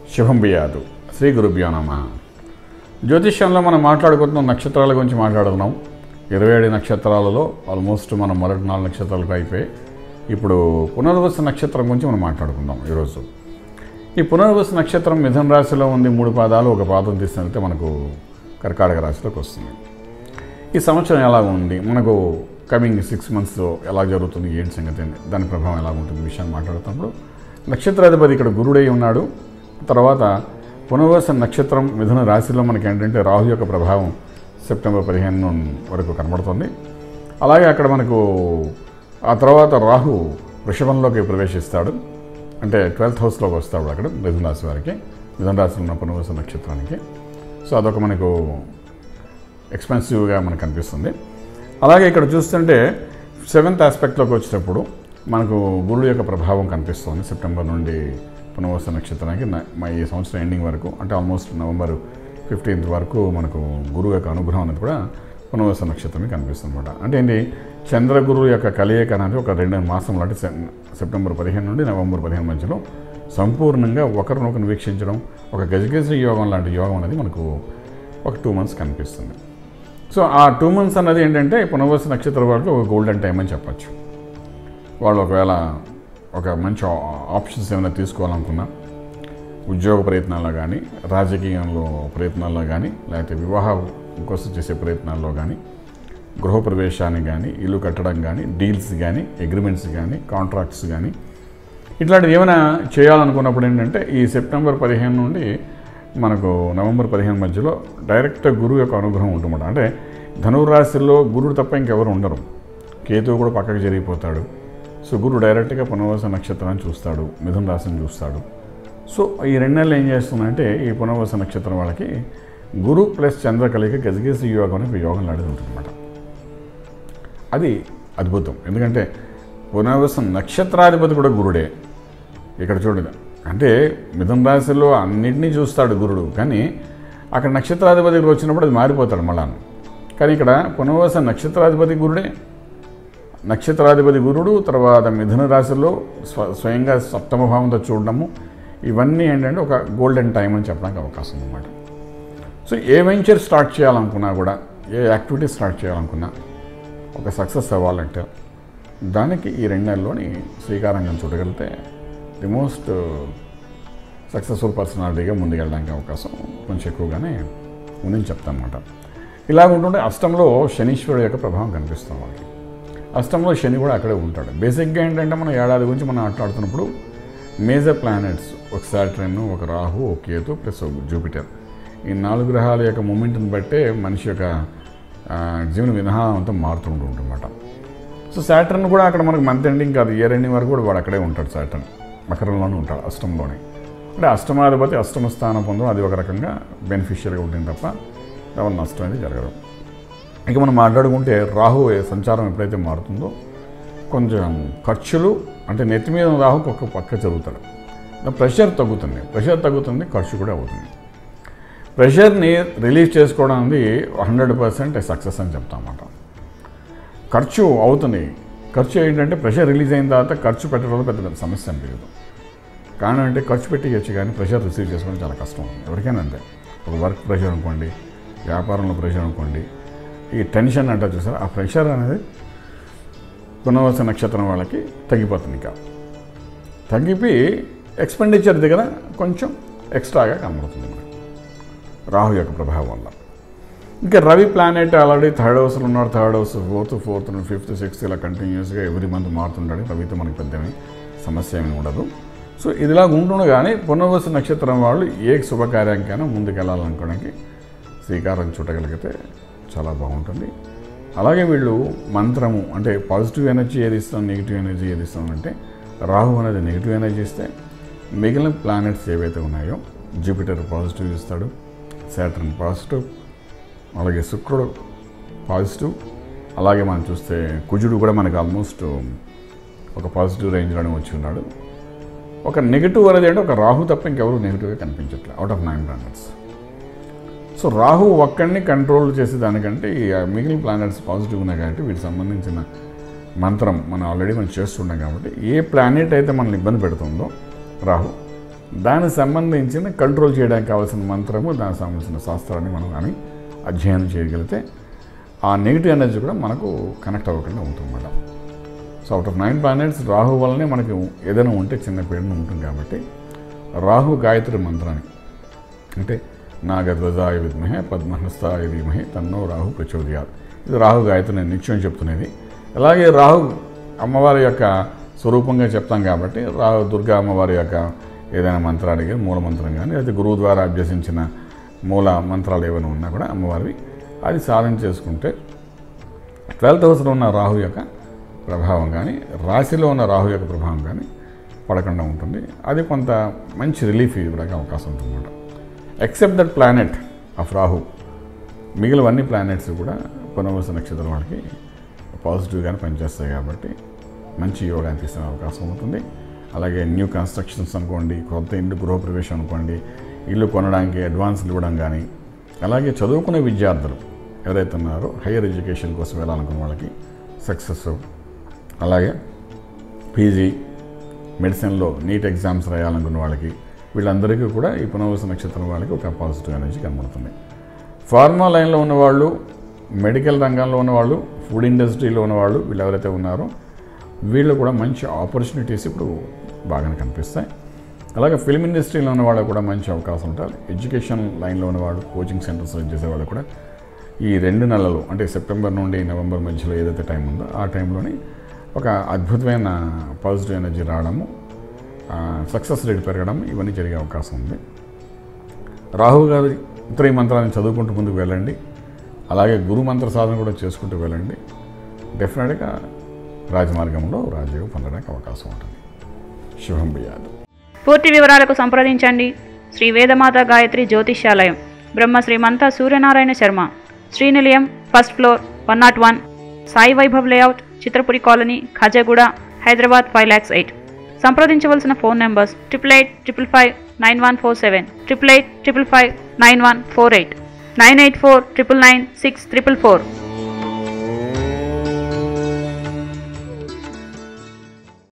శుభం బియాదు శ్రీ గురుభ్యో నమ జ్యోతిష్యంలో మనం మాట్లాడుకుంటున్న నక్షత్రాల గురించి మాట్లాడుతున్నాం ఇరవై ఏడు నక్షత్రాలలో ఆల్మోస్ట్ మనం మొదటి నాలుగు నక్షత్రాలకు అయిపోయి ఇప్పుడు పునర్వసు నక్షత్రం గురించి మనం మాట్లాడుకుందాం ఈరోజు ఈ పునర్వసు నక్షత్రం మిథున రాశిలో ఉంది మూడు పాదాలు ఒక పాదం తీసినట్లయితే మనకు కర్కాటక రాశిలోకి వస్తుంది ఈ సంవత్సరం ఎలా ఉంది మనకు కమింగ్ సిక్స్ మంత్స్లో ఎలా జరుగుతుంది ఏంటి సంగతి ఏంటి? దాని ప్రభావం ఎలా ఉంటుంది విషయాన్ని మాట్లాడుతున్నప్పుడు నక్షత్రాధిపతి ఇక్కడ గురుడై ఉన్నాడు తర్వాత పునర్వస నక్షత్రం మిథున రాశిలో మనకి ఏంటంటే రాహు యొక్క ప్రభావం సెప్టెంబర్ పదిహేను వరకు కనబడుతుంది అలాగే అక్కడ మనకు ఆ తర్వాత రాహు వృషభంలోకి ప్రవేశిస్తాడు అంటే ట్వెల్త్ హౌస్లోకి వస్తాడు అక్కడ మిథున రాశి వారికి మిథున రాశిలో ఉన్న పునర్వస నక్షత్రానికి సో అదొక మనకు ఎక్స్పెన్సివ్గా మనకు కనిపిస్తుంది అలాగే ఇక్కడ చూస్తుంటే సెవెంత్ ఆస్పెక్ట్లోకి వచ్చినప్పుడు మనకు గురుడు యొక్క ప్రభావం కనిపిస్తుంది సెప్టెంబర్ నుండి పునర్వస నక్షత్రానికి న- మా ఈ సంవత్సరం ఎండింగ్ వరకు అంటే ఆల్మోస్ట్ నవంబర్ ఫిఫ్టీన్త్ వరకు మనకు గురువు యొక్క అనుగ్రహం అనేది కూడా పునర్వస నక్షత్రమే కనిపిస్తుంది అనమాట అంటే ఏంటి చంద్రగురు యొక్క కలయిక అనేది ఒక రెండు మాసం లాంటి సె- సెప్టెంబర్ పదిహేను నుండి నవంబర్ పదిహేను మధ్యలో సంపూర్ణంగా ఒకరినొకరు వీక్షించడం ఒక గజగజ యోగం లాంటి యోగం అనేది మనకు ఒక టూ మంత్స్ కనిపిస్తుంది సో ఆ టూ మంత్స్ అన్నది ఏంటంటే పునర్వస నక్షత్రం వాళ్ళకి ఒక గోల్డెన్ టైం అని చెప్పచ్చు వాళ్ళు ఒకవేళ ఒక మంచి ఆ- ఆప్షన్స్ ఏమైనా తీసుకోవాలనుకున్నా ఉద్యోగ ప్రయత్నాల్లో కానీ రాజకీయంలో ప్రయత్నాల్లో కానీ లేకపోతే వివాహం కోసం చేసే ప్రయత్నాల్లో కానీ గృహప్రవేశానికి కానీ ఇల్లు కట్టడం కానీ డీల్స్ కానీ అగ్రిమెంట్స్ కానీ కాంట్రాక్ట్స్ కానీ ఇట్లాంటివి ఏమైనా చేయాలనుకున్నప్పుడు ఏంటంటే ఈ సెప్టెంబర్ పదిహేను నుండి మనకు నవంబర్ పదిహేను మధ్యలో డైరెక్ట్ గురువు యొక్క అనుగ్రహం ఉంటుందన్నమాట అంటే ధనురాశిలో గురుడు తప్ప ఇంకెవరు ఉండరు కేతువు కూడా పక్కకు జరిగిపోతాడు సో గురువు డైరెక్ట్గా పునర్వస నక్షత్రాన్ని చూస్తాడు మిథున రాశిని చూస్తాడు సో ఈ రెండు నెలలు ఏం చేస్తుందంటే ఈ పునర్వస నక్షత్రం వాళ్ళకి గురు ప్లస్ చంద్ర కలిగి గజగజ యోగం అనే ఒక యోగం లాంటిది ఉంటుందన్నమాట అది అద్భుతం ఎందుకంటే పునర్వసం నక్షత్రాధిపతి కూడా గురుడే ఇక్కడ చూడండి అంటే మిథున రాశిలో అన్నింటినీ చూస్తాడు గురుడు కానీ అక్కడ నక్షత్రాధిపతికి వచ్చినప్పుడు అది మారిపోతాడు మళ్ళా కానీ ఇక్కడ పునర్వస నక్షత్రాధిపతి గురుడే నక్షత్రాధిపతి గురుడు తర్వాత మిథున రాశిలో స్వ స్వయంగా సప్తమ భావంతో చూడడము ఇవన్నీ ఏంటంటే ఒక గోల్డెన్ టైం అని చెప్పడానికి అవకాశం ఉందన్నమాట సో ఏ వెంచర్ స్టార్ట్ చేయాలనుకున్నా కూడా ఏ యాక్టివిటీ స్టార్ట్ చేయాలనుకున్నా ఒక సక్సెస్ అవ్వాలంటే దానికి ఈ రెండు నెలల్లోని శ్రీకారంగం చూడగలిగితే ది మోస్ట్ సక్సెస్ఫుల్ పర్సనాలిటీగా ముందుకెళ్ళడానికి అవకాశం కొంచెం ఎక్కువగానే ఉందని చెప్తాను అనమాట ఇలా ఉంటుంటే అష్టంలో శనీశ్వరుడు యొక్క ప్రభావం కనిపిస్తుంది మనకి అష్టంలో శని కూడా అక్కడే ఉంటాడు బేసిక్గా ఏంటంటే మనం ఏడాది గురించి మనం మాట్లాడుతున్నప్పుడు మేజర్ ప్లానెట్స్ ఒక సాటర్న్ ఒక రాహు ఒక కేతు ప్లస్ ఒక జూపిటర్ ఈ నాలుగు గ్రహాల యొక్క మూమెంట్ని బట్టే మనిషి యొక్క ఆ, జీవన విధానం అంతా మారుతుంటూ ఉంటుందన్నమాట సో సాటర్న్ కూడా అక్కడ మనకు మంత్ ఎండింగ్ కాదు ఇయర్ ఎండింగ్ వరకు కూడా వాడు అక్కడే ఉంటాడు సాటర్న్ మకరంలోనే ఉంటాడు అష్టంలోనే అంటే అష్టమాధిపతి అష్టమ స్థానం పొందడం అది ఒక రకంగా బెనిఫిషియల్గా ఉంటుంది తప్ప ఎవరి నష్టం అనేది జరగదు ఇక మనం మాట్లాడుకుంటే రాహు సంచారం ఎప్పుడైతే మారుతుందో కొంచెం ఖర్చులు అంటే నెత్తి మీద రాహు ఒక పక్క జరుగుతాడు ప్రెషర్ తగ్గుతుంది ప్రెషర్ తగ్గుతుంది ఖర్చు కూడా అవుతుంది ప్రెషర్ని రిలీజ్ చేసుకోవడం అనేది హండ్రెడ్ పర్సెంట్ సక్సెస్ అని చెప్తామన్నమాట ఖర్చు అవుతుంది ఖర్చు ఏంటంటే ప్రెషర్ రిలీజ్ అయిన తర్వాత ఖర్చు పెట్టడంలో పెద్ద పెద్ద సమస్య అనిపించదు కారణం అంటే ఖర్చు పెట్టియచ్చు కానీ ప్రెషర్ రిసీవ్ చేసుకోవడం చాలా కష్టం ఎవరికైనా అంతే ఒక వర్క్ ప్రెషర్ అనుకోండి వ్యాపారంలో ప్రెషర్ అనుకోండి ఈ టెన్షన్ అంటారు చూసారు ఆ ప్రెషర్ అనేది పునర్వస నక్షత్రం వాళ్ళకి తగ్గిపోతుంది ఇంకా తగ్గిపోయి ఎక్స్పెండిచర్ దగ్గర కొంచెం ఎక్స్ట్రాగా కనబడుతుంది మనకి రాహు యొక్క ప్రభావం వల్ల ఇంకా రవి ప్లానెట్ ఆల్రెడీ థర్డ్ హౌస్లో ఉన్నాడు third house fourth fourth fifth sixth ఇలా కంటిన్యూస్గా ఎవ్రీ మంత్ మారుతుంటాడు రవితో మనకి పెద్ద ఏమీ సమస్య ఏమీ ఉండదు సో ఇదిలా ఉంటుండగానే పునర్వస నక్షత్రం వాళ్ళు ఏ శుభకార్యానికైనా ముందుకెళ్ళాలనుకోవడానికి శ్రీకారం చుట్టగలిగితే చాలా బాగుంటుంది అలాగే వీళ్ళు మంత్రము అంటే పాజిటివ్ ఎనర్జీ ఏది ఇస్తాం నెగిటివ్ ఎనర్జీ ఏది ఇస్తాం అంటే రాహు అనేది నెగిటివ్ ఎనర్జీ ఇస్తే మిగిలిన ప్లానెట్స్ ఏవైతే ఉన్నాయో జూపిటర్ పాజిటివ్ ఇస్తాడు సాటర్న్ పాజిటివ్ అలాగే శుక్రుడు పాజిటివ్ అలాగే మనం చూస్తే కుజుడు కూడా మనకు ఆల్మోస్ట్ ఒక పాజిటివ్ రేంజ్లోనే వచ్చి ఉన్నాడు ఒక నెగిటివ్ అనేది అంటే ఒక రాహు తప్ప ఇంకెవరు నెగిటివ్గా కనిపించట్లేదు out of nine planets so Rahu ఒక్కడిని కంట్రోల్ చేసే దానికంటే ఈ మిగిలిన ప్లానెట్స్ పాజిటివ్ ఉన్నాయి కాబట్టి వీటికి సంబంధించిన మంత్రం మనం ఆల్రెడీ మనం చేస్తున్నాం కాబట్టి ఏ ప్లానెట్ అయితే మనల్ని ఇబ్బంది పెడుతుందో రాహు దానికి సంబంధించిన కంట్రోల్ చేయడానికి కావాల్సిన మంత్రము దానికి సంబంధించిన శాస్త్రాన్ని మనం కానీ అధ్యయనం చేయగలిగితే ఆ నెగిటివ్ ఎనర్జీ కూడా మనకు కనెక్ట్ అవ్వకుండా ఉంటుంది madam so out of nine planets Rahu వల్లనే మనకి ఏదైనా ఉంటే చిన్న పీడన ఉంటుంది కాబట్టి రాహు గాయత్రి మంత్రాన్ని అంటే నాగధ్వజాయ విద్మహే పద్మహస్తాయ ధీమహే తన్నో రాహు ప్రచోదయాలు ఇది రాహు గాయత్రి నేను నిత్యం చెప్తున్నది అలాగే రాహు అమ్మవారి యొక్క స్వరూపంగా చెప్తాం కాబట్టి రాహు దుర్గా అమ్మవారి యొక్క ఏదైనా మంత్రానికి మూల మంత్రం కానీ లేదా గురువు ద్వారా అభ్యసించిన మూల మంత్రాలు ఏమైనా ఉన్నా కూడా అమ్మవారివి అది సాధన చేసుకుంటే ట్వెల్త్ హౌస్లో ఉన్న రాహు యొక్క ప్రభావం కానీ రాశిలో ఉన్న రాహు యొక్క ప్రభావం కానీ పడకుండా ఉంటుంది అది కొంత మంచి రిలీఫ్ ఇవ్వడానికి అవకాశం ఉంటుంది అన్నమాట except that planet of Rahu మిగిలినవన్నీ ప్లానెట్స్ కూడా పునర్వస నక్షత్రం వాళ్ళకి పాజిటివ్గానే పనిచేస్తాయి కాబట్టి మంచి యోగాన్ని తీసుకునే అవకాశం ఉంటుంది అలాగే న్యూ కన్స్ట్రక్షన్స్ అనుకోండి కొత్త ఇల్లు గృహప్రవేశం అనుకోండి ఇల్లు కొనడానికి అడ్వాన్స్లు ఇవ్వడం కానీ అలాగే చదువుకునే విద్యార్థులు ఎవరైతే ఉన్నారో హైయర్ ఎడ్యుకేషన్ కోసం వెళ్ళాలనుకున్న వాళ్ళకి సక్సెస్ అలాగే పీజీ మెడిసిన్లో నీట్ ఎగ్జామ్స్ రాయాలనుకున్న వాళ్ళకి వీళ్ళందరికీ కూడా ఈ పునర్వస నక్షత్రం వాళ్ళకి ఒక పాజిటివ్ ఎనర్జీ కనబడుతుంది ఫార్మా లైన్లో ఉన్నవాళ్ళు మెడికల్ రంగంలో ఉన్నవాళ్ళు ఫుడ్ ఇండస్ట్రీలో ఉన్నవాళ్ళు వీళ్ళు ఎవరైతే ఉన్నారో వీళ్ళు కూడా మంచి ఆపర్చునిటీస్ ఇప్పుడు బాగానే కనిపిస్తాయి అలాగే ఫిల్మ్ ఇండస్ట్రీలో ఉన్న వాళ్ళకు కూడా మంచి అవకాశం ఉంటుంది ఎడ్యుకేషన్ లైన్లో ఉన్నవాళ్ళు కోచింగ్ సెంటర్స్ రన్ చేసేవాళ్ళు కూడా ఈ రెండు నెలలు అంటే సెప్టెంబర్ నుండి నవంబర్ మధ్యలో ఏదైతే టైం ఉందో ఆ టైంలోని ఒక అద్భుతమైన పాజిటివ్ ఎనర్జీ రావడము సక్సెస్ రేట్ పెరగడం ఇవన్నీ జరిగే అవకాశం ఉంది రాహు గారి ఇతర మంత్రాన్ని చదువుకుంటూ ముందుకు వెళ్ళండి అలాగే గురు మంత్ర సాధన కూడా చేసుకుంటూ వెళ్ళండి డెఫినెట్గా రాజమార్గంలో రాజయోగం పొందడానికి అవకాశం ఉంటుంది శుభం బియ్యాలు పూర్తి వివరాలకు సంప్రదించండి Shri Vedamata Gayatri Jyotishyalayam Brahma Shrimanta Suryanarayana Sharma Srinilayam first floor one nought one Sai Vaibhav layout Chitrapuri colony Khajaguda Hyderabad five lakhs eight సంప్రదించవలసిన phone numbers triple eight triple five nine one four seven triple eight triple five nine one four eight nine eight four triple nine six triple four